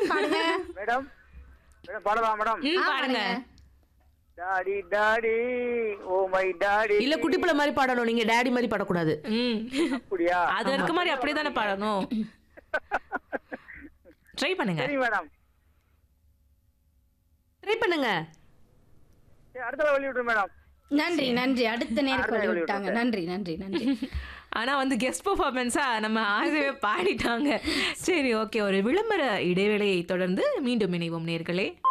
பாடுங்க madam madam பாடலாம் madam ம் ஆ, பாடுங்க daddy daddy oh my daddy இல்ல குட்டி பிள்ளை மாதிரி பாடணும் நீங்க டேடி மாதிரி பாடக்கூடாது ம் அப்படியா அது இருக்க மாதிரி அப்படியே தானே பாடணும் ட்ரை பண்ணுங்க சரி மேடம் ட்ரை பண்ணுங்க சரி, அடுத்த வழி விட்டுரு மேடம் நன்றி நன்றி அடுத்த நேருக்கு அடுத்த வழி வழி விட்டாங்க நன்றி நன்றி நன்றி ஆனா வந்து கெஸ்ட் பெர்ஃபார்மன்ஸா நம்ம ஆகவே பாடிட்டாங்க சரி ஓகே ஒரு விளம்பர இடைவேளையை தொடர்ந்து மீண்டும் இணைவோம் நேர்களே